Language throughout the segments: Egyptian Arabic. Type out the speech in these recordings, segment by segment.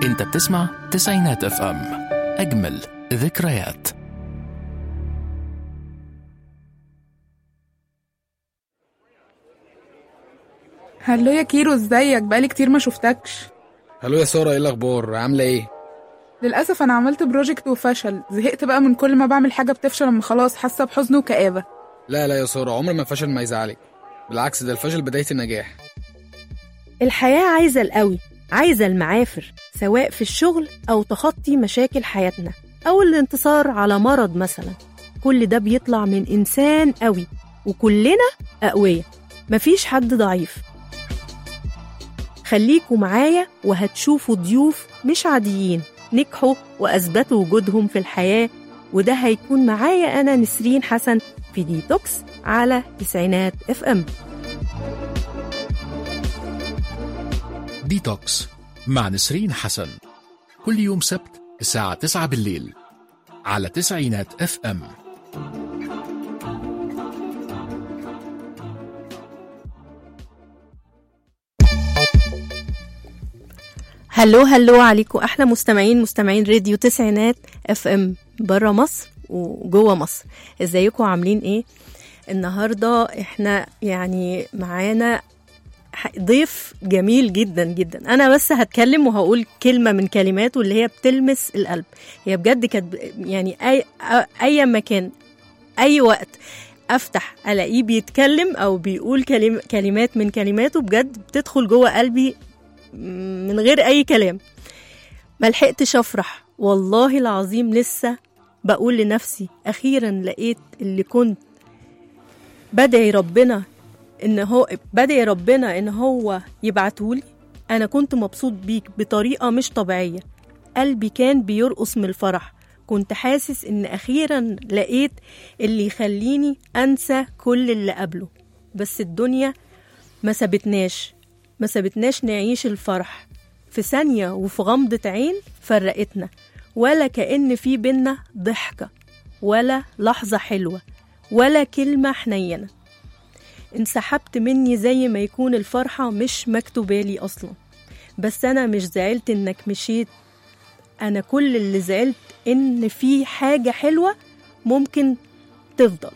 انت بتسمع تسعينات اف ام اجمل ذكريات هلو يا كيرو ازيك بقالي كتير ما شفتكش هلو يا سارة ايه الأخبار عاملة ايه؟ للأسف أنا عملت بروجكت وفشل زهقت بقى من كل ما بعمل حاجة بتفشل أما خلاص حاسة بحزن وكآبة لا لا يا سارة عمر ما الفشل ما يزعلك بالعكس ده الفشل بداية النجاح الحياة عايزة القوي عايزة المعافر سواء في الشغل أو تخطي مشاكل حياتنا أو الانتصار على مرض مثلا كل ده بيطلع من إنسان قوي وكلنا أقوياء مفيش حد ضعيف خليكوا معايا وهتشوفوا ضيوف مش عاديين نجحوا وأثبتوا وجودهم في الحياة وده هيكون معايا أنا نسرين حسن في ديتوكس على تسعينات اف ام ديتوكس مع نسرين حسن كل يوم سبت الساعة 9 بالليل على تسعينات اف ام هلو هلو عليكم احلى مستمعين مستمعين راديو تسعينات اف ام بره مصر وجوه مصر ازيكم عاملين ايه النهارده احنا يعني معانا ح- ضيف جميل جدا جدا انا بس هتكلم وهقول كلمه من كلماته اللي هي بتلمس القلب هي بجد كانت ب- يعني اي أ- اي مكان اي وقت افتح الاقيه بيتكلم او بيقول كلم كلمات من كلماته بجد بتدخل جوه قلبي من غير اي كلام ملحقتش افرح والله العظيم لسه بقول لنفسي اخيرا لقيت اللي كنت بدعي ربنا ان هو بدعي ربنا ان هو يبعتهولي انا كنت مبسوط بيك بطريقه مش طبيعيه قلبي كان بيرقص من الفرح كنت حاسس ان اخيرا لقيت اللي يخليني انسى كل اللي قبله بس الدنيا ما سابتناش ما سابتناش نعيش الفرح في ثانية وفي غمضة عين فرقتنا ولا كأن في بينا ضحكة ولا لحظة حلوة ولا كلمة حنينة انسحبت مني زي ما يكون الفرحة مش مكتوبالي أصلا بس أنا مش زعلت إنك مشيت أنا كل اللي زعلت إن في حاجة حلوة ممكن تفضل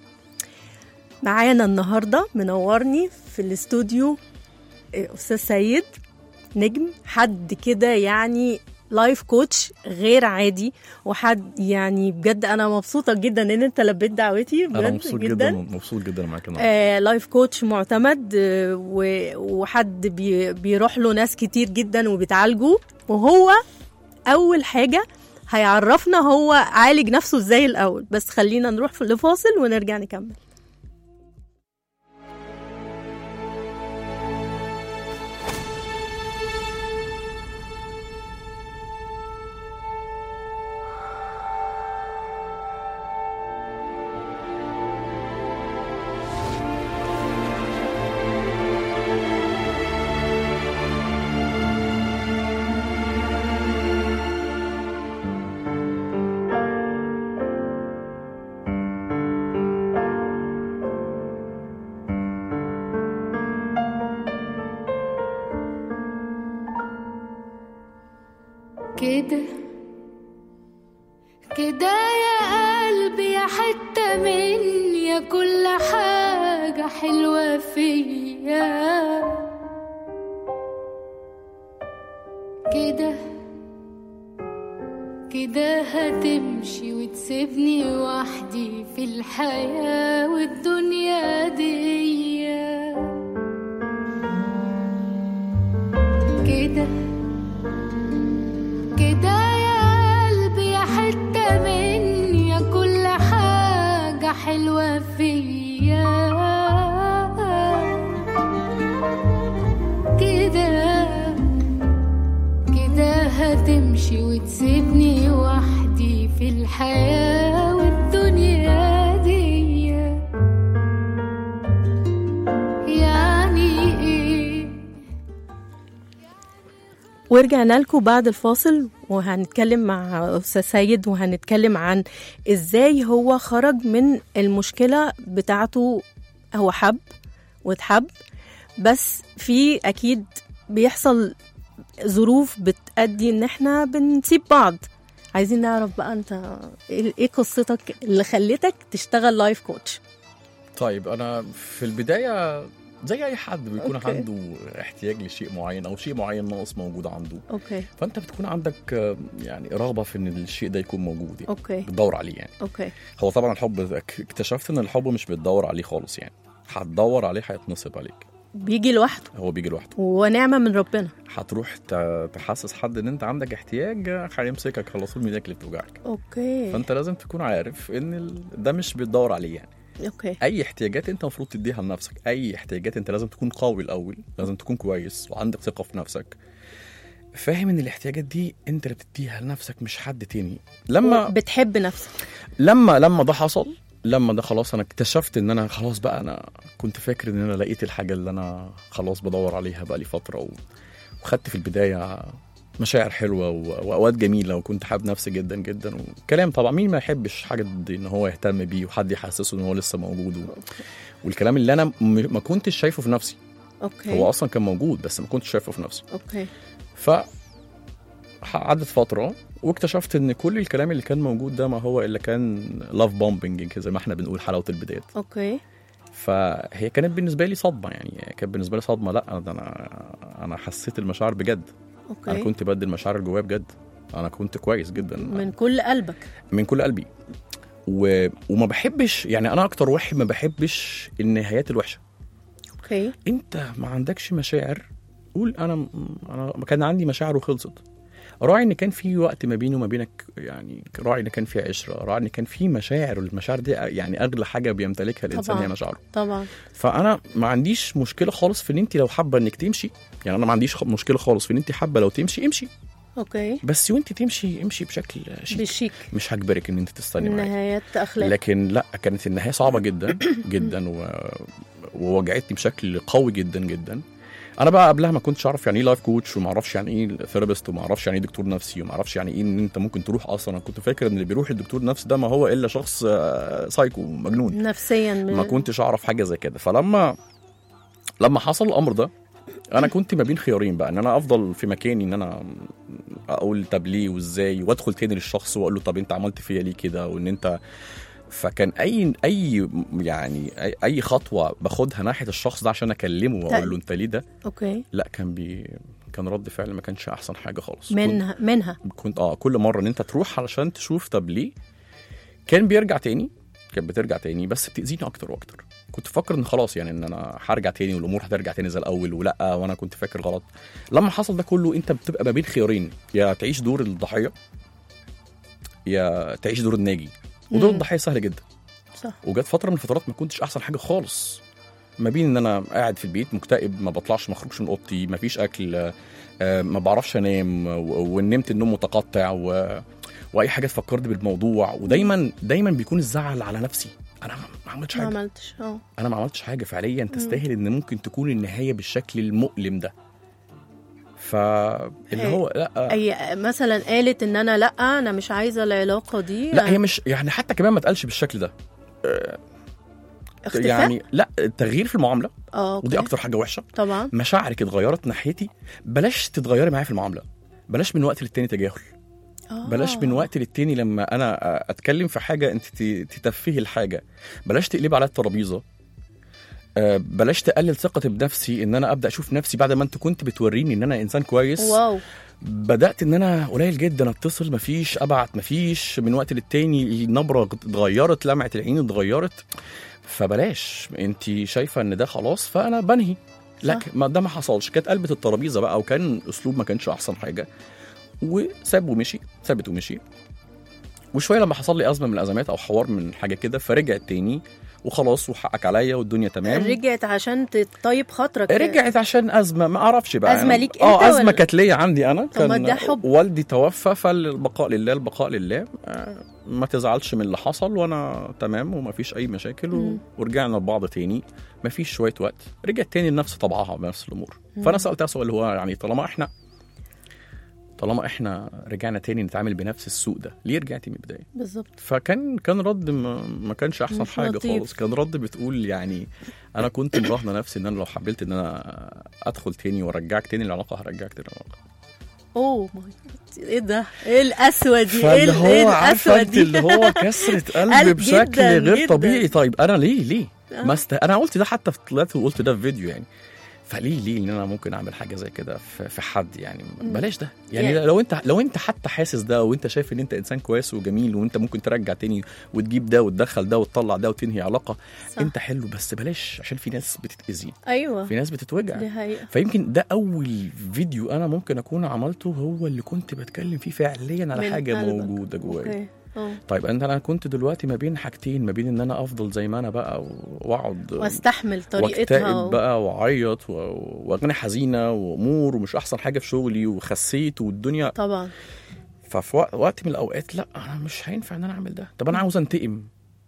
معانا النهاردة منورني في الاستوديو استاذ سيد نجم حد كده يعني لايف كوتش غير عادي وحد يعني بجد انا مبسوطه جدا ان انت لبيت دعوتي بجد انا مبسوط جدا مبسوط جدا معاك النهارده آه لايف كوتش معتمد آه و- وحد بي بيروح له ناس كتير جدا وبيتعالجوا وهو اول حاجه هيعرفنا هو عالج نفسه ازاي الاول بس خلينا نروح في- لفاصل ونرجع نكمل كده كده يا قلبي يا حتة مني يا كل حاجة حلوة فيا كده كده هتمشي وتسيبني وحدي في الحياة والدنيا دي كده كده يا قلبي يا حتة مني يا كل حاجة حلوة فيا كده كده هتمشي وتسيبني وحدي في الحياة والدنيا دي يعني ايه ورجعنا لكم بعد الفاصل وهنتكلم مع أستاذ سيد وهنتكلم عن إزاي هو خرج من المشكلة بتاعته هو حب واتحب بس في أكيد بيحصل ظروف بتأدي ان احنا بنسيب بعض عايزين نعرف بقى انت ايه إيه قصتك اللي خلتك تشتغل لايف كوتش طيب انا في البدايه زي اي حد بيكون أوكي. عنده احتياج لشيء معين او شيء معين ناقص موجود عنده اوكي فانت بتكون عندك آه، يعني رغبه في ان الشيء ده يكون موجود يعني اوكي بتدور عليه يعني اوكي هو طبعا الحب اك- اكتشفت ان الحب مش بتدور عليه خالص يعني هتدور عليه هيتنصب عليك بيجي لوحده هو بيجي لوحده ونعمة من ربنا هتروح ت- تحسس حد ان انت عندك احتياج آه، هيمسكك على طول من ايدك اللي بتوجعك اوكي فانت لازم تكون عارف ان ال- ده مش بتدور عليه يعني اوكي اي احتياجات انت المفروض تديها لنفسك اي احتياجات انت لازم تكون قوي الاول لازم تكون كويس وعندك ثقه في نفسك فاهم ان الاحتياجات دي انت اللي بتديها لنفسك مش حد تاني لما بتحب نفسك لما لما ده حصل لما ده خلاص انا اكتشفت ان انا خلاص بقى انا كنت فاكر ان انا لقيت الحاجه اللي انا خلاص بدور عليها بقى لي فتره و... وخدت في البدايه مشاعر حلوه و... واوقات جميله وكنت حابب نفسي جدا جدا وكلام طبعا مين ما يحبش حاجه دي ان هو يهتم بيه وحد يحسسه ان هو لسه موجود و... والكلام اللي انا م... ما كنتش شايفه في نفسي اوكي هو اصلا كان موجود بس ما كنتش شايفه في نفسي اوكي ف عدت فترة واكتشفت ان كل الكلام اللي كان موجود ده ما هو الا كان لاف بومبنج زي ما احنا بنقول حلاوة البدايات اوكي فهي كانت بالنسبة لي صدمة يعني كانت بالنسبة لي صدمة لا ده انا انا حسيت المشاعر بجد اوكي انا كنت بدي المشاعر اللي جوايا بجد انا كنت كويس جدا من كل قلبك من كل قلبي و... وما بحبش يعني انا اكتر واحد ما بحبش النهايات الوحشه اوكي انت ما عندكش مشاعر قول انا انا كان عندي مشاعر وخلصت راعي ان كان في وقت ما بيني وما بينك يعني راعي ان كان في عشره راعي ان كان في مشاعر والمشاعر دي يعني اغلى حاجه بيمتلكها الانسان طبعاً. هي مشاعره طبعا فانا ما عنديش مشكله خالص في ان انت لو حابه انك تمشي يعني انا ما عنديش خ- مشكله خالص في ان انت حابه لو تمشي امشي اوكي بس وانت تمشي امشي بشكل شيك بالشيك مش هجبرك ان انت تستني معايا النهايات اخلاق لكن لا كانت النهايه صعبه جدا جدا و... ووجعتني بشكل قوي جدا جدا انا بقى قبلها ما كنتش اعرف يعني ايه لايف كوتش وما اعرفش يعني ايه ثيرابيست وما اعرفش يعني ايه دكتور نفسي وما اعرفش يعني ايه ان انت ممكن تروح اصلا انا كنت فاكر ان اللي بيروح الدكتور نفسي ده ما هو الا شخص آه، سايكو مجنون نفسيا من... ما كنتش اعرف حاجه زي كده فلما لما حصل الامر ده انا كنت ما بين خيارين بقى ان انا افضل في مكاني ان انا اقول طب ليه وازاي وادخل تاني للشخص واقول له طب انت عملت فيا ليه كده وان انت فكان اي اي يعني اي, أي خطوه باخدها ناحيه الشخص ده عشان اكلمه واقول له انت ليه ده اوكي لا كان بي كان رد فعل ما كانش احسن حاجه خالص منها منها كنت, كنت اه كل مره ان انت تروح علشان تشوف طب ليه كان بيرجع تاني كانت بترجع تاني بس بتاذيني اكتر واكتر كنت فاكر ان خلاص يعني ان انا هرجع تاني والامور هترجع تاني زي الاول ولا وانا كنت فاكر غلط لما حصل ده كله انت بتبقى ما بين خيارين يا تعيش دور الضحيه يا تعيش دور الناجي ودور مم. الضحيه سهل جدا صح وجت فتره من الفترات ما كنتش احسن حاجه خالص ما بين ان انا قاعد في البيت مكتئب ما بطلعش ما اخرجش من اوضتي ما فيش اكل آه، ما بعرفش انام و- ونمت النوم متقطع و... واي حاجه تفكرني بالموضوع ودايما دايما بيكون الزعل على نفسي انا ما- ما عملتش ما حاجه عملتش اه انا ما عملتش حاجه فعليا تستاهل ان ممكن تكون النهايه بالشكل المؤلم ده فاللي هي- هو لا اي مثلا قالت ان انا لا انا مش عايزه العلاقه دي لا هي مش يعني حتى كمان ما تقالش بالشكل ده اختفاء يعني لا التغيير في المعامله اه ودي أوكي. اكتر حاجه وحشه طبعا مشاعرك اتغيرت ناحيتي بلاش تتغيري معايا في المعامله بلاش من وقت للتاني تجاهل آه. بلاش من وقت للتاني لما انا اتكلم في حاجه انت ت- تتفهي الحاجه بلاش تقلبي على الترابيزه آه، بلاش تقلل ثقتي بنفسي ان انا ابدا اشوف نفسي بعد ما انت كنت بتوريني ان انا انسان كويس واو بدات ان انا قليل جدا اتصل مفيش ابعت مفيش من وقت للتاني النبره اتغيرت لمعه العين اتغيرت فبلاش انت شايفه ان ده خلاص فانا بنهي لا صح. ما ده ما حصلش كانت قلبت الترابيزه بقى وكان اسلوب ما كانش احسن حاجه وساب ومشي سابت ومشي وشويه لما حصل لي ازمه من الازمات او حوار من حاجه كده فرجعت تاني وخلاص وحقك عليا والدنيا تمام رجعت عشان تطيب خاطرك رجعت عشان ازمه ما اعرفش بقى أزمة ليك أنت اه ازمه ولا- كانت ليا عندي انا طب ما كان ده حب. والدي توفى فالبقاء لله البقاء لله آه، ما تزعلش من اللي حصل وانا تمام وما فيش اي مشاكل و... مم. ورجعنا لبعض تاني ما فيش شويه وقت رجعت تاني لنفس طبعها بنفس الامور فانا سالتها سؤال هو يعني طالما احنا طالما احنا رجعنا تاني نتعامل بنفس السوق ده ليه رجعتي من البدايه بالظبط فكان كان رد ما, ما كانش احسن مش حاجه لطيف. خالص كان رد بتقول يعني انا كنت مراهنه نفسي ان انا لو حبيت ان انا ادخل تاني وارجعك تاني العلاقه هرجعك تاني العلاقه اوه ماي جاد. ايه ده ايه القسوه دي ايه فاللي ال- ايه هو عارفه القسوه انت دي اللي هو كسرة قلب قلب بشكل جداً، غير جداً. طبيعي طيب انا ليه ليه آه. ما است... انا قلت ده حتى في- طلعت وقلت ده في فيديو يعني فليه ليه ان انا ممكن اعمل حاجه زي كده في, في حد يعني بلاش ده يعني يعني- لو انت لو انت حتى حاسس ده وانت شايف ان انت انسان كويس وجميل وانت ممكن ترجع تاني وتجيب ده وتدخل ده وتطلع ده وتنهي علاقه صح. انت حلو بس بلاش عشان في ناس بتتاذي ايوه في ناس بتتوجع دي حقيقه فيمكن ده اول فيديو انا ممكن اكون عملته هو اللي كنت بتكلم فيه فعليا على من حاجه قلبك. موجوده جوايا اوكي اه طيب انت انا كنت دلوقتي ما بين حاجتين ما بين ان انا افضل زي ما انا بقى واقعد واستحمل طريقتها واكتئب و... بقى واعيط و- واغني حزينه وامور ومش احسن حاجه في شغلي وخسيت والدنيا طبعا ففي وق- وقت من الاوقات لا انا مش هينفع ان انا اعمل ده طب انا عاوز انتقم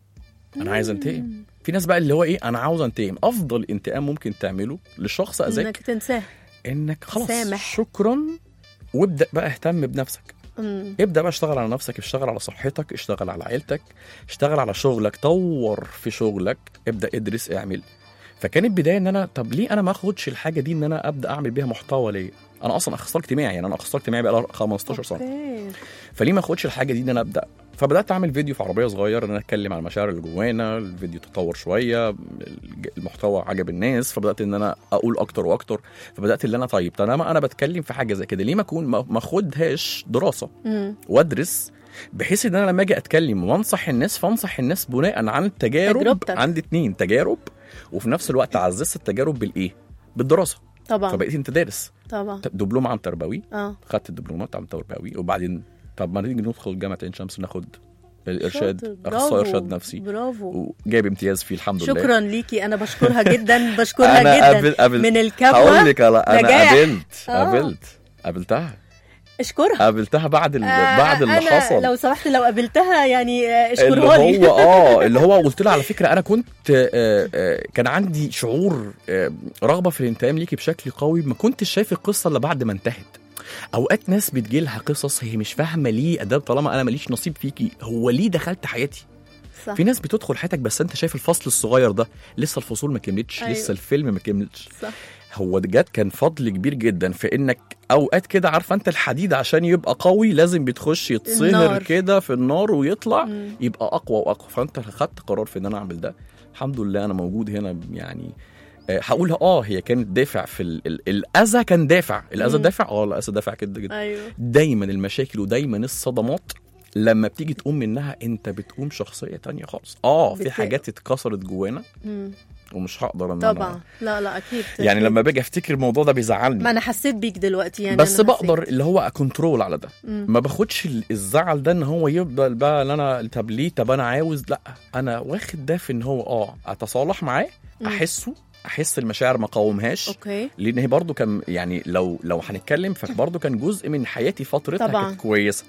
انا عايز انتقم في ناس بقى اللي هو ايه انا عاوز انتقم افضل انتقام ممكن تعمله لشخص اذاك انك تنساه انك خلاص سامح. شكرا وابدا بقى اهتم بنفسك أمم. ابدا بقى اشتغل على نفسك اشتغل على صحتك اشتغل على عيلتك اشتغل على شغلك طور في شغلك ابدا ادرس اعمل فكانت بدايه ان انا طب ليه انا ما اخدش الحاجه دي ان انا ابدا اعمل بيها محتوى ليا انا اصلا اخصائي اجتماعي يعني انا اخصائي اجتماعي بقى 15 سنه اوكي فليه ما اخدش الحاجه دي ان انا ابدا فبدات اعمل فيديو في عربيه صغير ان انا اتكلم عن المشاعر اللي جوانا الفيديو تطور شويه الج- المحتوى عجب الناس فبدات ان انا اقول اكتر واكتر فبدات اللي انا طيب طالما انا بتكلم في حاجه زي كده ليه ما اكون ما ما اخدهاش دراسه أمم. وادرس بحيث ان انا لما اجي اتكلم وانصح الناس فانصح الناس بناء عن التجارب تجربتك. عندي اتنين تجارب وفي نفس الوقت عززت التجارب بالايه؟ بالدراسه طبعا فبقيت انت دارس طبعا دبلوم عام تربوي اه خدت الدبلومات عام تربوي وبعدين طب ما نيجي ندخل جامعه عين شمس ناخد الارشاد شاطر. اخصائي برافو. ارشاد نفسي برافو وجايب امتياز فيه الحمد لله شكرا ليكي انا بشكرها جدا بشكرها انا جدا قابل قابل من هقول الكبوه لك لا انا نجاح. قابلت آه. قابلت قابلتها اشكرها قابلتها بعد ال... آه، بعد اللي أنا حصل لو سمحت لو قابلتها يعني آه، اللي اشكرها لي هو اه اللي هو قلت لها على فكره انا كنت آه، آه، كان عندي شعور آه، رغبه في الانتقام ليكي بشكل قوي ما كنتش شايف القصه الا بعد ما انتهت اوقات ناس بتجي لها قصص هي مش فاهمه ليه اداب طالما انا ماليش نصيب فيكي هو ليه دخلت حياتي صح في ناس بتدخل حياتك بس انت شايف الفصل الصغير ده لسه الفصول ما كملتش أيوة. لسه الفيلم ما كملتش صح هو ده جد كان فضل كبير جدا في انك اوقات كده عارفه انت الحديد عشان يبقى قوي لازم بتخش يتصهر النار. كده في النار ويطلع مم. يبقى اقوى واقوى فانت خدت قرار في ان انا اعمل ده الحمد لله انا موجود هنا يعني آه، هقولها اه هي كانت دافع في ال- ال- الاذى كان دافع الاذى مم. دافع اه الاذى دافع جدا جدا ايوه دايما المشاكل ودايما الصدمات لما بتيجي تقوم منها انت بتقوم شخصيه تانية خالص اه في بت- حاجات اتكسرت جوانا مم. ومش هقدر ان طبعا انا لا لا اكيد يعني لما باجي افتكر الموضوع ده بيزعلني ما انا حسيت بيك دلوقتي يعني بس أنا بقدر حسيت. اللي هو اكنترول على ده مم. ما باخدش ال- الزعل ده ان هو يفضل بقى ان انا طب ليه طب انا عاوز لا انا واخد ده في ان هو اه اتصالح معاه مم. احسه احس المشاعر ما قاومهاش اوكي لان هي برضو كان يعني لو لو هنتكلم فبرضو كان جزء من حياتي فترتها طبعاً. كانت كويسه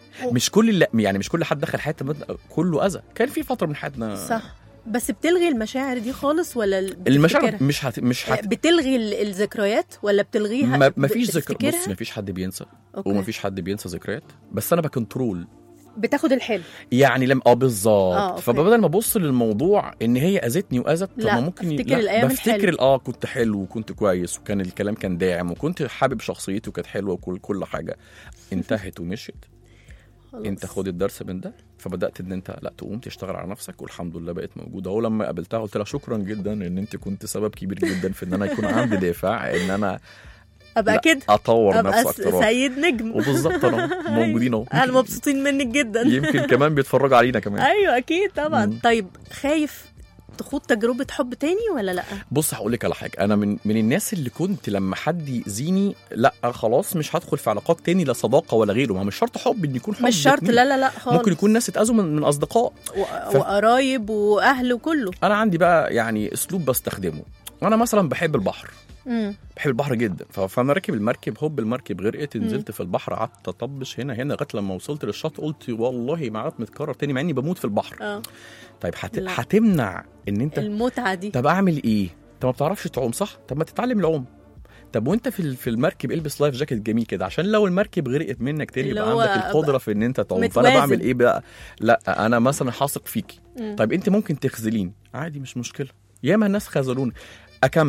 مش كل اللي يعني مش كل حد دخل حياتي مد- كله اذى كان في فتره من حياتنا صح بس بتلغي المشاعر دي خالص ولا ال- المشاعر بتفتكرها؟ مش هت مش هت بتلغي ال- الذكريات ولا بتلغيها ما ما فيش ب- ذكر بتفتكرها؟ بص ما فيش حد بينسى أوكي. وما فيش حد بينسى ذكريات بس انا بكنترول بتاخد الحلو يعني لما اه بالظبط آه، آه أوكي. فبدل ما ابص للموضوع ان هي اذتني واذت طب لا، ما ممكن ي- افتكر الأيام بفتكر الحلوة. اه كنت حلو وكنت كويس وكان الكلام كان داعم وكنت حابب شخصيتي وكانت حلوه وكل كل حاجه انتهت ومشيت خلاص. انت خد الدرس من ده فبدات ان انت لا تقوم تشتغل على نفسك والحمد لله بقت موجوده اهو لما قابلتها قلت لها شكرا جدا ان انت كنت سبب كبير جدا في ان انا يكون عندي دافع ان انا ابقى لا، كده اطور ابقى نفسي س- اكتر سيد نجم وبالظبط اهو موجودين اهو اهلا يمكن- مبسوطين منك جدا يمكن كمان بيتفرجوا علينا كمان ايوه اكيد طبعا مم. طيب خايف تخوض تجربه حب تاني ولا لا بص هقول لك على حاجه انا من من الناس اللي كنت لما حد يأذيني لا خلاص مش هدخل في علاقات تاني لا صداقه ولا غيره ما مش شرط حب ان يكون حب مش شرط اتنين. لا لا لا خالص ممكن يكون ناس اتأذوا من, من اصدقاء و... وقرايب واهل وكله انا عندي بقى يعني اسلوب بستخدمه انا مثلا بحب البحر مم. بحب البحر جدا ف- فانا راكب المركب هوب المركب غرقت نزلت في البحر قعدت اطبش هنا هنا لغايه لما وصلت للشط قلت والله ما عاد متكرر تاني مع اني بموت في البحر اه طيب هت... لا. هتمنع ان انت المتعه دي طب اعمل ايه؟ انت ما بتعرفش تعوم صح؟ طب ما تتعلم العوم. طب وانت في ال- في المركب البس لايف جاكيت جميل كده عشان لو المركب غرقت منك تاني اللي يبقى هو عندك القدره في ان انت تعوم فانا متوازن. بعمل ايه بقى؟ لا انا مثلا هثق فيكي مم. طيب انت ممكن تخذلين عادي مش مشكله ياما الناس خذلوني اكمل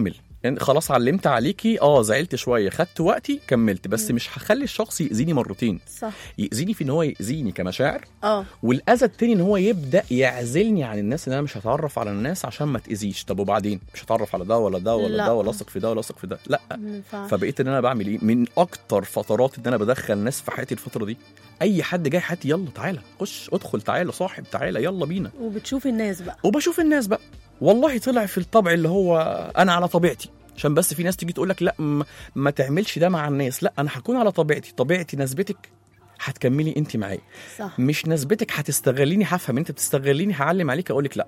يعني خلاص علمت عليكي اه زعلت شويه خدت وقتي كملت بس مش هخلي الشخص يأذيني مرتين صح يأذيني في ان هو يأذيني كمشاعر اه والاذى التاني ان هو يبدا يعزلني عن الناس ان انا مش هتعرف على الناس عشان ما تاذيش طب وبعدين مش هتعرف على ده ولا ده ولا لا. ده ولا اثق في ده ولا اثق في ده لا ما ينفعش. فبقيت ان انا بعمل ايه من اكتر فترات ان انا بدخل ناس في حياتي الفتره دي اي حد جاي حياتي يلا تعالى خش ادخل تعالى صاحب تعالى يلا بينا وبتشوف الناس بقى وبشوف الناس بقى والله طلع في الطبع اللي هو انا على طبيعتي عشان بس في ناس تيجي تقول لك لا ما, ما تعملش ده مع الناس لا انا هكون على طبيعتي طبيعتي نسبتك هتكملي انت معايا صح مش نسبتك هتستغليني هفهم انت بتستغليني هعلم عليك اقول لك لا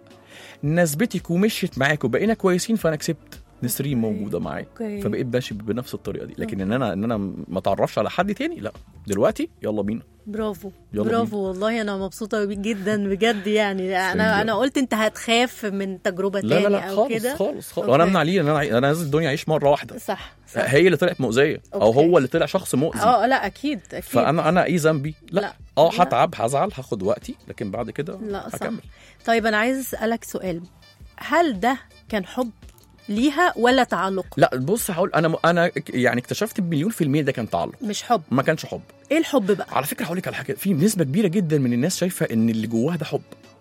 نسبتك ومشيت معاك وبقينا كويسين فانا كسبت نسرين موجوده معايا اوكي فبقيت ماشي بنفس الطريقه دي لكن ان انا ان انا ما اتعرفش على حد تاني لا دلوقتي يلا بينا برافو يلا برافو والله انا مبسوطه بيك جدا بجد يعني انا انا قلت انت هتخاف من تجربه لا تاني لا لا او خالص كده خالص خالص أوكي. وانا امنع ليه ان انا انا نازل الدنيا اعيش مره واحده صح صح هي اللي طلعت مؤذيه او أوكي. هو اللي طلع شخص مؤذي اه لا اكيد اكيد فانا انا ايه ذنبي لا, لا. اه لا. هتعب هزعل هاخد وقتي لكن بعد كده لا صح هكمل طيب انا عايز اسالك سؤال هل ده كان حب ليها ولا تعلق لا بص هقول انا انا يعني اكتشفت بمليون في المية ده كان تعلق مش حب ما كانش حب ايه الحب بقى على فكره هقول لك على حاجه في نسبه كبيره جدا من الناس شايفه ان اللي جواها ده حب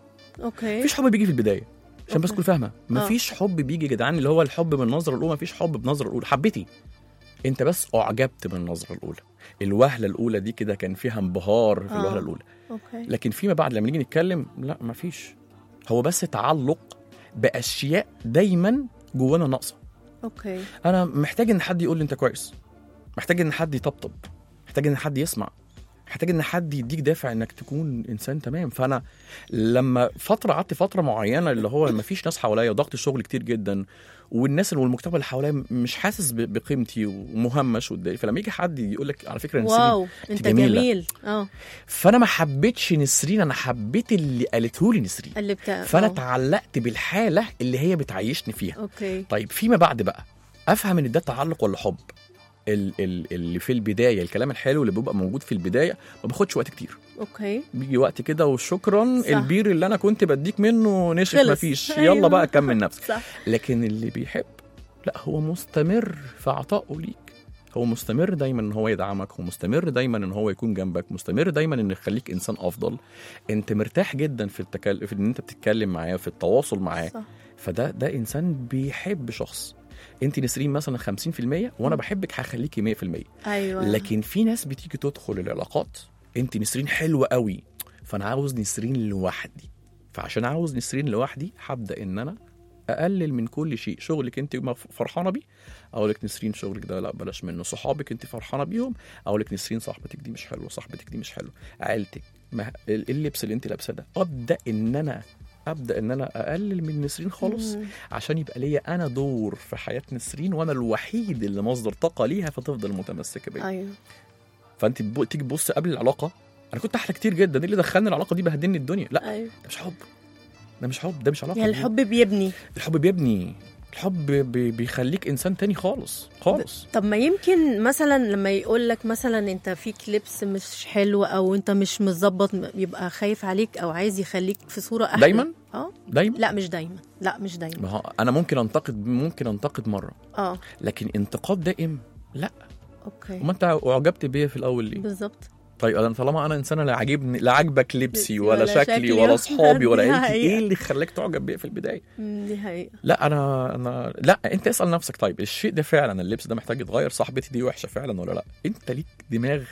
اوكي مفيش حب بيجي في البدايه عشان بس أوكي. تكون فاهمه مفيش حب بيجي يا جدعان اللي هو الحب من النظره الاولى مفيش حب بنظره الاولى حبيتي انت بس اعجبت بالنظره الاولى الوهله الاولى دي كده كان فيها انبهار في آه. الوهله الاولى اوكي لكن فيما بعد لما نيجي نتكلم لا مفيش هو بس تعلق باشياء دايما جوانا ناقصه اوكي انا محتاج ان حد يقول لي انت كويس محتاج ان حد يطبطب محتاج ان حد يسمع محتاج ان حد يديك دافع انك تكون انسان تمام فانا لما فتره قعدت فتره معينه اللي هو ما فيش ناس حواليا وضغط الشغل كتير جدا والناس والمجتمع اللي حواليا مش حاسس ب- بقيمتي ومهمش قدامي فلما يجي حد يقول لك على فكره نسرين واو انت جميلة. جميل اه فانا ما حبيتش نسرين انا حبيت اللي قالته لي نسرين اللي بتاع فانا آه. تعلقت بالحاله اللي هي بتعيشني فيها اوكي طيب فيما بعد بقى افهم ان ده تعلق ولا حب ال- ال- اللي في البدايه الكلام الحلو اللي بيبقى موجود في البدايه ما باخدش وقت كتير اوكي بيجي وقت كده وشكرا صح. البير اللي انا كنت بديك منه نشف خلص. مفيش أيوة. يلا بقى كمل نفسك صح لكن اللي بيحب لا هو مستمر في عطائه ليك هو مستمر دايما ان هو يدعمك هو مستمر دايما ان هو يكون جنبك مستمر دايما ان يخليك انسان افضل انت مرتاح جدا في التكل... في ان انت بتتكلم معاه في التواصل معاه صح فده ده انسان بيحب شخص انت نسرين مثلا 50% وانا بحبك هخليكي 100% ايوه لكن في ناس بتيجي تدخل العلاقات انت نسرين حلوه قوي فانا عاوز نسرين لوحدي فعشان عاوز نسرين لوحدي هبدا ان انا اقلل من كل شيء شغلك انت مف- فرحانه بيه اقول لك نسرين شغلك ده لا بلاش منه صحابك انت فرحانه بيهم اقول لك نسرين صاحبتك دي مش حلوه صاحبتك دي مش حلوه عيلتك ما ال- اللبس اللي انت لابسه ده ابدا ان انا ابدا ان انا اقلل من نسرين خالص مم. عشان يبقى ليا انا دور في حياه نسرين وانا الوحيد اللي مصدر طاقه ليها فتفضل متمسكه بيا ايوه فانت بو- تيجي تبص قبل العلاقه انا كنت احلى كتير جدا ايه اللي دخلني العلاقه دي بهدلني الدنيا لا ايوه ده مش حب ده مش حب ده مش علاقه يعني دي. الحب بيبني الحب بيبني الحب بي- بيخليك انسان تاني خالص خالص طب ما يمكن مثلا لما يقول لك مثلا انت فيك لبس مش حلو او انت مش مظبط يبقى خايف عليك او عايز يخليك في صوره احلى دايما اه دايما لا مش دايما لا مش دايما ما هو انا ممكن انتقد ممكن انتقد مره اه لكن انتقاد دائم لا اوكي وما انت اعجبت بيا في الاول ليه بالظبط طيب انا طالما انا انسانه لا عاجبني لا عاجبك لبسي لبسي ولا, ولا شكلي, شكلي ولا اصحابي ولا دي عيلتي حقيقة. ايه اللي خلاك تعجب بيا في البدايه مم، دي حقيقه لا انا انا لا انت اسال نفسك طيب الشيء ده فعلا اللبس ده محتاج يتغير صاحبتي دي وحشه فعلا ولا لا انت ليك دماغ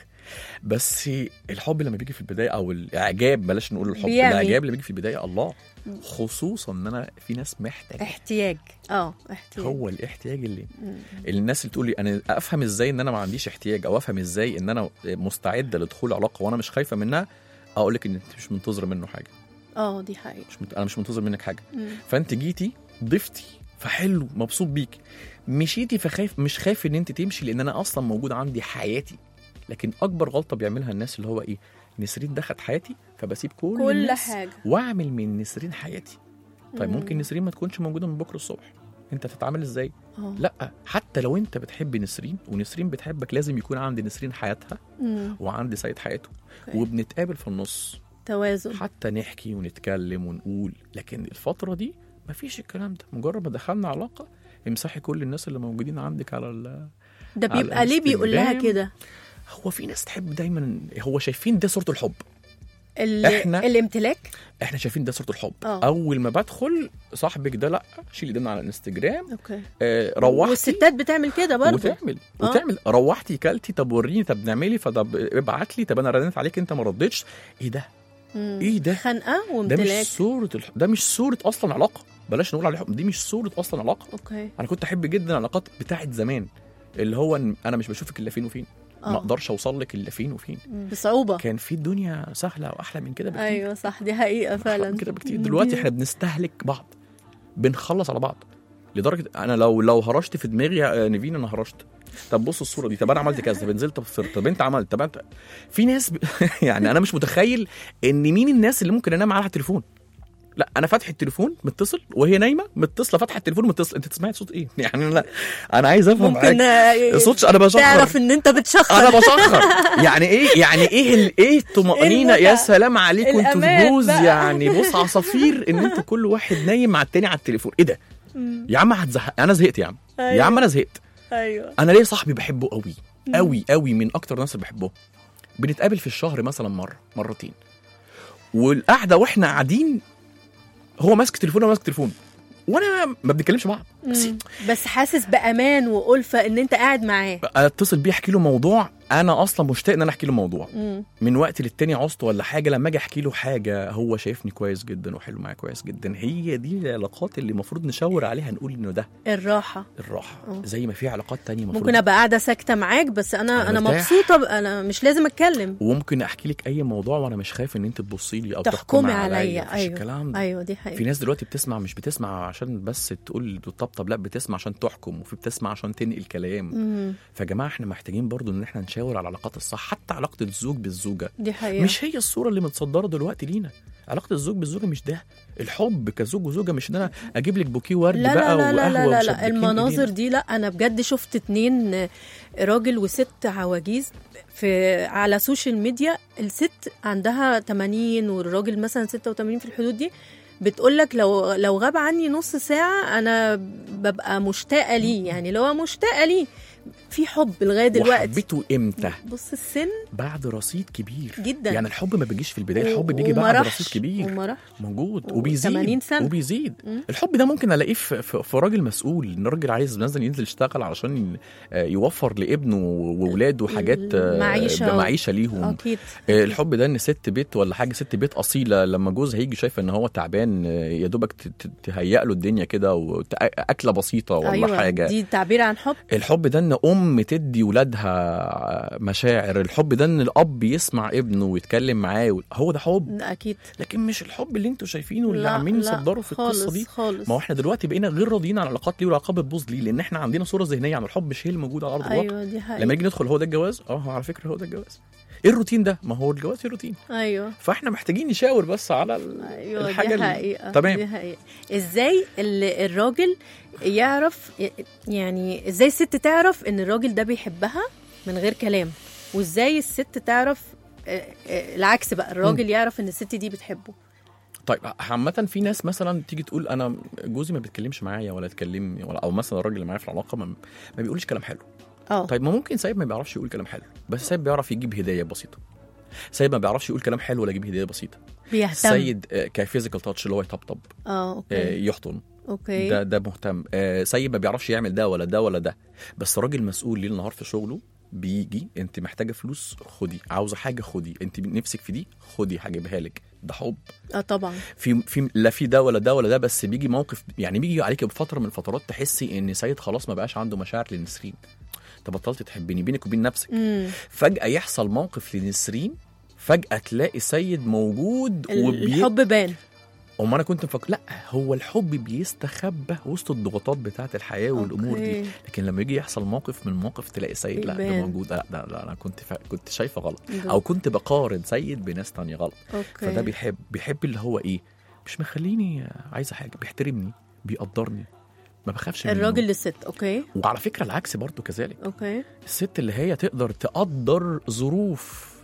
بس الحب لما بيجي في البدايه او الاعجاب بلاش نقول الحب بيعمي. الاعجاب اللي بيجي في البدايه الله خصوصا ان انا في ناس محتاجه احتياج اه احتياج هو الاحتياج اللي مم. الناس اللي تقول لي انا افهم ازاي ان انا ما عنديش احتياج او افهم ازاي ان انا مستعده لدخول علاقه وانا مش خايفه منها اقول لك ان انت مش منتظره منه حاجه اه دي حقيقه مش مت... انا مش منتظر منك حاجه مم. فانت جيتي ضفتي فحلو مبسوط بيك مشيتي فخايف مش خايف ان انت تمشي لان انا اصلا موجود عندي حياتي لكن اكبر غلطه بيعملها الناس اللي هو ايه نسرين دخلت حياتي فبسيب كل, كل الناس حاجه واعمل من نسرين حياتي طيب مم. ممكن نسرين ما تكونش موجوده من بكره الصبح انت تتعامل ازاي اه لا حتى لو انت بتحب نسرين ونسرين بتحبك لازم يكون عند نسرين حياتها مم. وعند سيد حياته أوكي. وبنتقابل في النص توازن حتى نحكي ونتكلم ونقول لكن الفترة دي مفيش الكلام ده مجرد ما دخلنا علاقة امسحي كل الناس اللي موجودين عندك على ال... ده على بيبقى ليه بيقول لها الانستجرام. كده هو في ناس تحب دايما هو شايفين ده صوره الحب ال- إحنا- الامتلاك احنا شايفين ده صوره الحب آه. اول ما بدخل صاحبك ده لا شيلي ده من على الانستجرام اوكي آه روحتي والستات بتعمل كده برضه وتعمل آه. وتعمل روحتي كلتي طب وريني طب نعملي فطب ابعت لي طب انا رنيت عليك انت ما ردتش ايه ده مم. ايه ده خنقه ده وامتلاك مش صوره الح... ده مش صوره اصلا علاقه بلاش نقول عليه حب دي مش صوره اصلا علاقه اوكي انا كنت احب جدا العلاقات بتاعت زمان اللي هو إن انا مش بشوفك الا فين وفين ما آه. اقدرش اوصل لك الا فين وفين بصعوبه كان في الدنيا سهله واحلى من كده بكتير ايوه صح دي حقيقه أحلى فعلا من كده بكتير دي- دلوقتي احنا بنستهلك بعض بنخلص على بعض لدرجه انا لو لو هرشت في دماغي يا نيفين انا هرشت طب بص الصوره دي طب انا عملت كذا طب نزلت طب فطرت طب انت عملت طب انت في ناس ب... يعني انا مش متخيل ان مين الناس اللي ممكن انام عليها التليفون لا انا فاتح التليفون متصل وهي نايمه متصله فاتحه التليفون متصل انت تسمعي صوت ايه يعني انا انا عايز افهم ممكن حاجه آه، صوتش انا بشخر تعرف ان انت بتشخر انا بشخر يعني ايه يعني ايه ال- ايه الطمانينه المتعة. يا سلام عليكم انتوا في الأمان جوز بقى. يعني بص عصافير ان انتوا كل واحد نايم مع التاني على التليفون ايه ده يا عم هتزهق انا زهقت يا عم يا أيوة. عم انا زهقت ايوه انا ليه صاحبي بحبه قوي قوي قوي من اكتر الناس اللي بحبهم بنتقابل في الشهر مثلا مره مرتين والقعده واحنا قاعدين هو ماسك تليفونه وماسك تليفونه وانا ما بنتكلمش مع بعض بس مم. بس حاسس بامان والفه ان انت قاعد معاه اتصل بيه احكي له موضوع انا اصلا مشتاق ان انا احكي له موضوع مم. من وقت للتاني عصت ولا حاجه لما اجي احكي له حاجه هو شايفني كويس جدا وحلو معايا كويس جدا هي دي العلاقات اللي المفروض نشاور عليها نقول انه ده الراحه الراحه أه. زي ما في علاقات تانية المفروض ممكن ابقى قاعده ساكته معاك بس انا أنا انا مرتاح. مبسوطه ب- انا مش لازم اتكلم وممكن احكي لك اي موضوع وانا مش خايف ان انت تبصي لي او تحكمي تحكمي عليا مفيش ايوه الكلام ده ايوه دي في حقيقه ناس دلوقتي بتسمع مش بتسمع عشان بس تقول تطبطب لا بتسمع عشان تحكم وفي بتسمع عشان تنقل كلام مم. فيا جماعه احنا محتاجين برضو ان احنا نشاور على العلاقات الصح حتى علاقه الزوج بالزوجه دي حقيقه مش هي الصوره اللي متصدره دلوقتي لينا علاقه الزوج بالزوجه مش ده الحب كزوج وزوجه مش ان انا اجيب لك بوكيه ورد لا بقى لا لا لا وقهوه لا, لا, وشبكين لا المناظر إيدينا. دي لا انا بجد شفت اتنين آه، راجل وست عواجيز في على سوشيال ميديا الست عندها 80 والراجل مثلا 86 في الحدود دي بتقول لك لو لو غاب عني نص ساعه انا ببقى مشتاقه ليه يعني لو مشتاقه ليه في حب لغايه دلوقتي وحبيته امتى بص السن بعد رصيد كبير جدا يعني الحب ما بيجيش في البدايه الحب و- بيجي وما بعد راحش، رصيد كبير وما راحش. موجود و- وبيزيد 80 سنة. وبيزيد مم. الحب ده ممكن الاقيه في, في, في راجل مسؤول ان راجل عايز مثلا ينزل يشتغل علشان ي- آه، يوفر لابنه واولاده حاجات آه، المعيشة. معيشه ليهم اكيد آه، الحب ده ان ست بيت ولا حاجه ست بيت اصيله لما جوزها يجي شايفه ان هو تعبان آه، يا دوبك ت- ت- تهيأ له الدنيا كده واكله بسيطه ولا ايوه حاجه دي تعبير عن حب الحب ده ان ام تدي ولادها مشاعر الحب ده ان الاب يسمع ابنه ويتكلم معاه هو ده حب ده اكيد لكن مش الحب اللي انتوا شايفينه اللي لا، عاملين لا، يصدروا في القصه خالص دي خالص ما هو احنا دلوقتي بقينا غير راضيين عن العلاقات ليه والعلاقات بتبوظ ليه لان احنا عندنا صوره ذهنيه عن الحب مش هي اللي موجوده على ارض الواقع ايوه دي حقيقة لما نيجي ندخل هو ده الجواز اه هو على فكره هو ده الجواز ايه الروتين ده ما هو الجواز فيه روتين ايوه فاحنا محتاجين نشاور بس على ال- ايوه الحاجه دي اللي- حقيقة تمام. دي حقيقة ازاي ال- الراجل يعرف يعني ازاي الست تعرف ان الراجل ده بيحبها من غير كلام وازاي الست تعرف آه، آه، العكس بقى الراجل يعرف ان الست دي بتحبه طيب عامة في ناس مثلا تيجي تقول انا جوزي ما بيتكلمش معايا ولا يتكلمني ولا او مثلا الراجل اللي معايا في العلاقة ما, ما بيقولش كلام حلو اه طيب ما ممكن سايب ما بيعرفش يقول كلام حلو بس سايب بيعرف يجيب هدية بسيطة سايب ما بيعرفش يقول كلام حلو ولا يجيب هدية بسيطة بيهتم سيد آه، كفيزيكال تاتش اللي هو يطبطب اه آه، اوكي يحضن اوكي ده ده مهتم آه، سيد ما بيعرفش يعمل ده ولا ده ولا ده بس راجل مسؤول ليل نهار في شغله بيجي انت محتاجه فلوس خدي عاوزه حاجه خدي انت نفسك في دي خدي هجيبها لك ده حب اه طبعا في في لا في ده ولا ده ولا ده بس بيجي موقف يعني بيجي عليك بفتره من الفترات تحسي ان سيد خلاص ما بقاش عنده مشاعر لنسرين انت بطلت تحبني بينك وبين نفسك امم فجاه يحصل موقف لنسرين فجاه تلاقي سيد موجود وبي... الحب بان وما انا كنت مفكر لا هو الحب بيستخبى وسط الضغوطات بتاعه الحياه والامور دي أوكي. لكن لما يجي يحصل موقف من المواقف تلاقي سيد لا ده بيبان. موجود لا لا, لا انا كنت فا... كنت شايفه غلط ده- او كنت بقارن سيد بناس تانية غلط اوكي فده بيحب بيحب اللي هو ايه مش مخليني عايزه حاجه بيحترمني بيقدرني ما بخافش منه. الراجل للست اوكي وعلى فكره العكس برضو كذلك اوكي الست اللي هي تقدر تقدر ظروف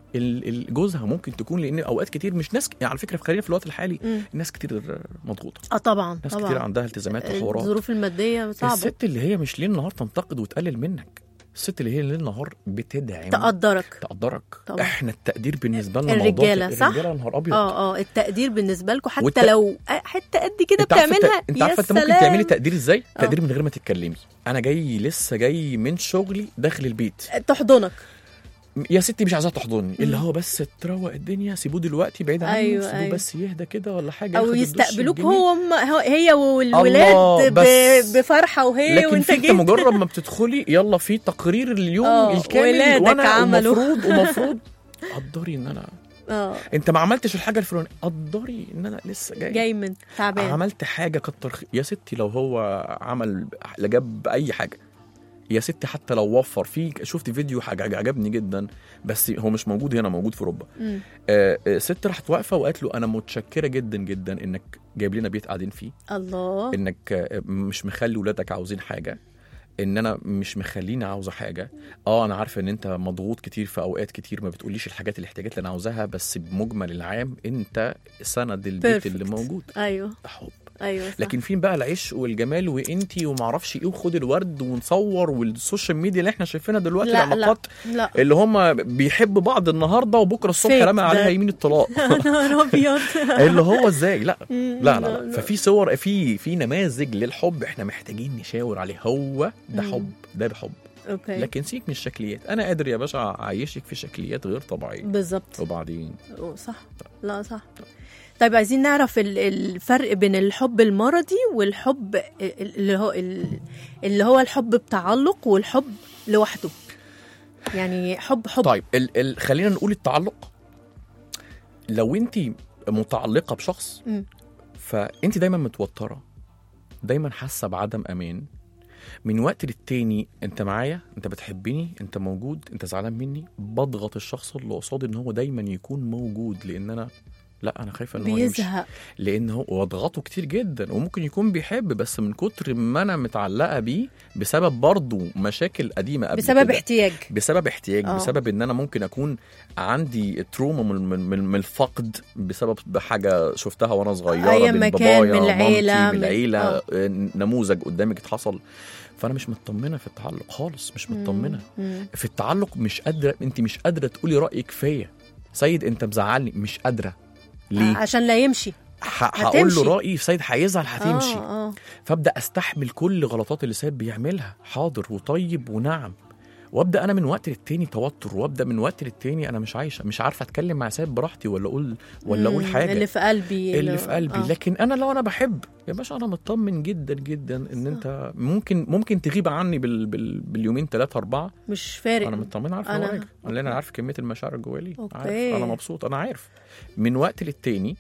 ال- ال- جوزها ممكن تكون لان اوقات كتير مش ناس يعني على فكره خلينا في الوقت الحالي مم. ناس كتير مضغوطه اه طبعا ناس طبعا كتير عندها التزامات وحوارات الظروف الماديه صعبه الست اللي هي مش ليل نهار تنتقد وتقلل منك الست اللي هي ليل نهار بتدعم تقدرك تقدرك طبعا. احنا التقدير بالنسبه لنا الرجالة، موضوع صح؟ الرجاله نهار ابيض اه اه التقدير بالنسبه لكم حتى والت- لو حته قد كده انت عارفه بتعملها انت, انت يا عارفه انت ممكن سلام. تعملي تقدير ازاي؟ اه. تقدير من غير ما تتكلمي انا جاي لسه جاي من شغلي داخل البيت تحضنك يا ستي مش عايزاها تحضني اللي هو بس تروق الدنيا سيبوه دلوقتي بعيد عني أيوة، سيبوه أيوة. بس يهدى كده ولا حاجه او ياخد الدش يستقبلوك الجميل. هو هم هو- هي والولاد الله، ب- بس- بفرحه وهي لكن وانت في انت جيت مجرد ما بتدخلي يلا في تقرير اليوم اه، الكامل ولادك وانا عملوا. المفروض ومفروض قدري ان انا اه انت ما عملتش الحاجه الفلانيه قدري ان انا لسه جاي, جاي من تعبان عملت حاجه كتر خ... يا ستي لو هو عمل جاب اي حاجه يا ستي حتى لو وفر في شفت فيديو حاجه عجبني جدا بس هو مش موجود هنا موجود في اوروبا مم. آه آه، ست راحت واقفه وقالت له انا متشكره جدا جدا انك جايب لنا بيت قاعدين فيه الله انك آه، مش مخلي ولادك عاوزين حاجه ان انا مش مخليني عاوزه حاجه اه انا عارفه ان انت مضغوط كتير في اوقات كتير ما بتقوليش الحاجات الاحتياجات اللي انا عاوزاها بس بمجمل العام انت سند البيت Perfect. اللي موجود ايوه ده حب ايوه صح. لكن فين بقى العشق والجمال وانتي ومعرفش ايه وخد الورد ونصور والسوشيال ميديا اللي احنا شايفينها دلوقتي لا، لا. العلاقات لا اللي هم بيحبوا بعض النهارده وبكره الصبح Fake رمى عليها ده. يمين الطلاق يا نهار ابيض اللي هو ازاي لا مم، لا لا, لا. ففي صور في في نماذج للحب احنا محتاجين نشاور عليه هو ده مم. حب ده بحب اوكي لكن سيك من الشكليات انا قادر يا باشا اعيشك في شكليات غير طبيعيه بالظبط وبعدين أوه، صح لا صح طيب عايزين نعرف ال- الفرق بين الحب المرضي والحب ال- اللي هو ال- اللي هو الحب بتعلق والحب لوحده يعني حب حب طيب ال ال خلينا نقول التعلق لو انت متعلقه بشخص مم. فانت دايما متوتره دايما حاسه بعدم امان من وقت للتاني انت معايا انت بتحبني انت موجود انت زعلان مني بضغط الشخص اللي قصادي ان هو دايما يكون موجود لان انا لا انا خايفه ان هو يمشي بيزهق لان هو واضغطه كتير جدا وممكن يكون بيحب بس من كتر ما انا متعلقه بيه بسبب برضه مشاكل قديمه قبل بسبب كده. احتياج بسبب احتياج آه. بسبب ان انا ممكن اكون عندي تروما من, من, من, من الفقد بسبب حاجه شفتها وانا صغيره أيا من ما كان، بابايا من العيلة، مامتي من- من العيله آه. آه. نموذج قدامك اتحصل فانا مش مطمنه في التعلق خالص مش مطمنه مم. في التعلق مش قادره انت مش قادره تقولي رايك فيا سيد انت مزعلني مش قادره ليه عشان لا يمشي ح- هقول له هتمشي. رايي سيد هيزعل هتمشي اه اه فابدا استحمل كل غلطات اللي سيد بيعملها حاضر وطيب ونعم وابدا انا من وقت للتاني توتر وابدا من وقت للتاني انا مش عايشه مش عارفه اتكلم مع سيد براحتي ولا اقول ولا اقول مم. حاجه اللي في قلبي اللي في قلبي آه. لكن انا لو انا بحب يا باشا انا مطمن جدا جدا ان انت ممكن ممكن تغيب عني بال بال باليومين ثلاثه اربعه مش فارق انا مطمن عارف أنا- انا راجل لان انا عارف كميه المشاعر جوه لي أوكي. عارف انا مبسوط انا عارف من وقت للتاني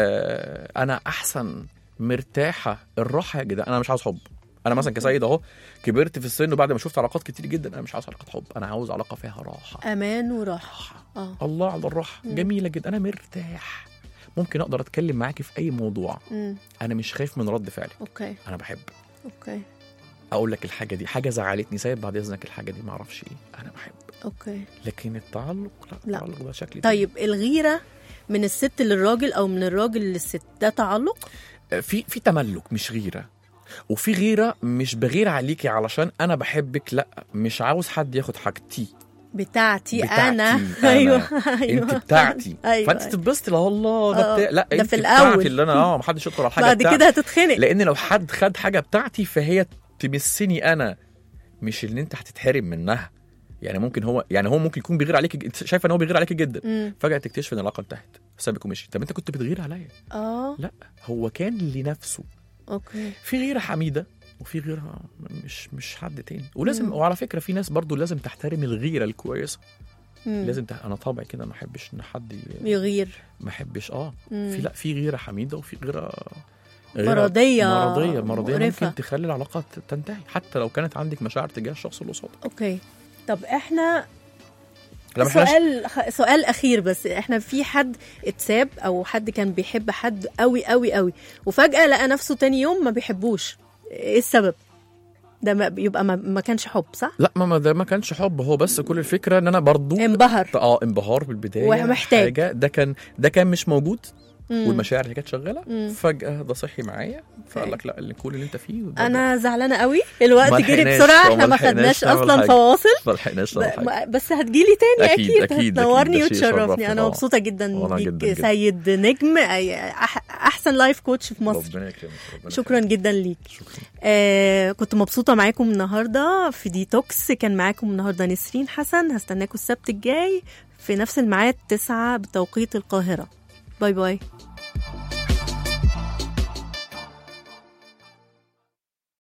آه انا احسن مرتاحه الراحه يا جدعان انا مش عاوز حب انا مثلا كسيد اهو كبرت في السن وبعد ما شفت علاقات كتير جدا انا مش عاوز علاقه حب انا عاوز علاقه فيها راحه امان وراحه راحه اه الله على الراحه مم. جميله جدا انا مرتاح ممكن اقدر اتكلم معاكي في اي موضوع مم. انا مش خايف من رد فعلك اوكي انا بحب اوكي اقول لك الحاجه دي حاجه زعلتني سايب بعد اذنك الحاجه دي ما اعرفش ايه انا بحب اوكي لكن التعلق لا, لا. التعلق ده شكل طيب الغيره من الست للراجل او من الراجل للست ده تعلق في في تملك مش غيره وفي غيره مش بغير عليكي علشان انا بحبك لا مش عاوز حد ياخد حاجتي بتاعتي, بتاعتي انا أنا. ايوه ايوه انت بتاعتي أيوة. فانت تتبسطي لا الله ده آه، بتاع لا ده انت في بتاعتي الأول. اللي انا اه محدش يدخل على الحاجه بعد بتاعتي كده هتتخنق لان لو حد خد حاجه بتاعتي فهي تمسني انا مش اللي انت هتتحرم منها يعني ممكن هو يعني هو ممكن يكون بيغير عليك انت شايفه ان هو بيغير عليك جدا مم. فجاه تكتشف ان العلاقه انتهت سابك ومشي طب انت كنت بتغير عليا اه لا هو كان لنفسه اوكي في غيره حميده وفي غيرها مش مش حد تاني ولازم مم. وعلى فكره في ناس برضو لازم تحترم الغيره الكويسه مم. لازم تح... انا طبعي كده ما احبش ان حد ي- يغير ما احبش اه مم. في لا في غيره حميده وفي غيره غيرة مرضية مرضيه مرضيه مقرفة. ممكن تخلي العلاقه ت- تنتهي حتى لو كانت عندك مشاعر تجاه الشخص اللي قصادك اوكي طب احنا لما احنا سؤال خ- سؤال اخير بس احنا في حد اتساب او حد كان بيحب حد قوي قوي قوي وفجاه لقى نفسه تاني يوم ما بيحبوش ايه السبب ده ما يبقى ما, ما كانش حب صح لا ما ما ده ما كانش حب هو بس كل الفكره ان انا برضو انبهر اه انبهار بالبدايه ومحتاج. حاجه ده كان ده كان مش موجود مم. والمشاعر اللي كانت شغاله مم. فجاه ده صحي معايا فقال لك لا اللي كل اللي انت فيه وده- انا زعلانه قوي الوقت ما جري لحقناش، بسرعه ما احنا ما لحقناش خدناش نعمل اصلا حاجة. فواصل ما لحقناش نعمل حاجه ب- بس هتجيلي تاني أكيد، اكيد, أكيد، هتنورني أكيد، ده شيء وتشرفني يشرفني انا طبعا. مبسوطه جدا وأنا بيك جداً جداً. سيد نجم أي- أح- احسن لايف كوتش في مصر ربنا يكرمك ربنا شكرا يكرمك. جدا ليك شكرا آه كنت مبسوطة معاكم النهاردة في ديتوكس كان معاكم النهاردة نسرين حسن هستناكم السبت الجاي في نفس الميعاد تسعة بتوقيت القاهرة باي باي